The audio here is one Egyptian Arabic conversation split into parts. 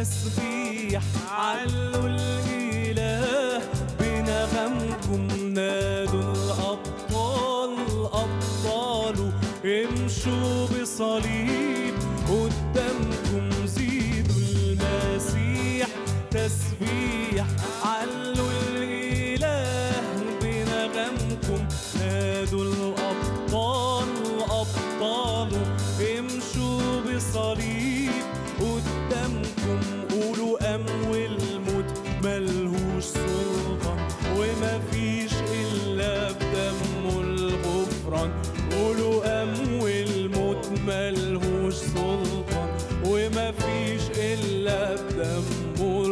تسبيح علوا الإله بنغمكم نادوا الأبطال الأبطال امشوا بصليب قدامكم زيدوا المسيح تسبيح علوا الإله بنغمكم نادوا الأبطال الأبطال امشوا بصليب قدامكم قولوا أم والموت ملهوش سلطان وما فيش إلا بدمه الغفران قولوا أم والموت ملهوش سلطان وما فيش إلا بدمه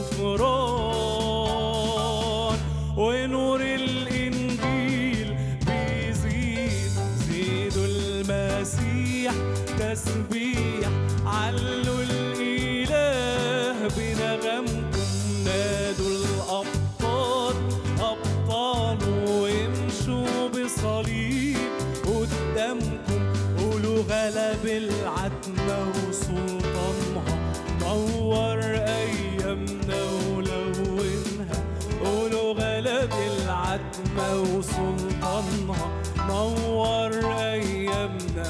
الغفران ونور الإنجيل بيزيد زيدوا المسيح تسبيح علوا الإله بنغمكم نادوا الأبطال أبطال وامشوا بصليب قدامكم قولوا غلب العتمة وسلطانها نور أيامنا ولونها قولوا غلب العتمة وسلطانها نور أيامنا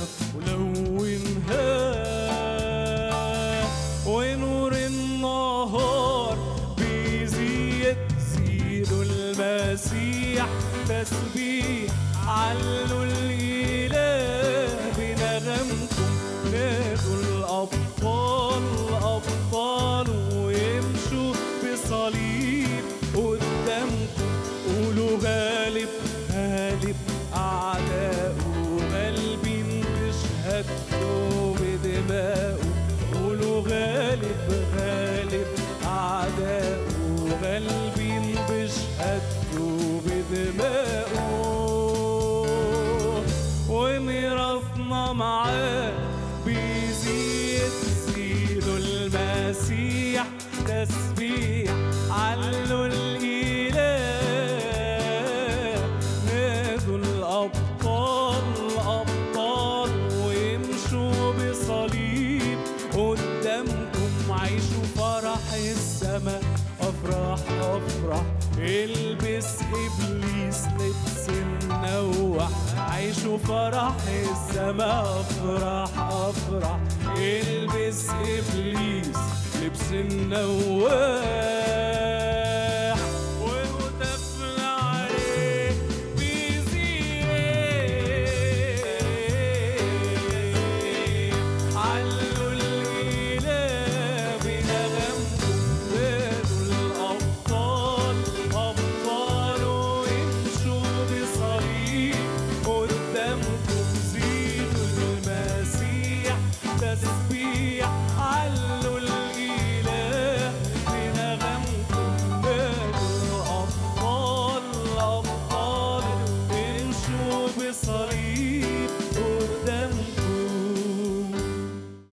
ولونها ونور النهار بيزيد زيدوا المسيح تسبيح علوا الإله بنغمكم نادوا الأبطال الأبطال ويمشوا بصليب قدامكم قولوا غالب غالب أعداؤه غالبين بشهادته بدمائه قولوا غالب غالب أعداؤه غالبين بشهادته بدمائه وميراثنا معاه بيزيد زيدوا المسيح تسبيح علوا الإله نادوا الأبطال الأبطال ويمشوا بصليب قدامكم عيشوا فرح السماء أفرح أفرح البس إبليس لبس النوح عيشوا فرح السماء أفرح أفرح البس إبليس لبس النوح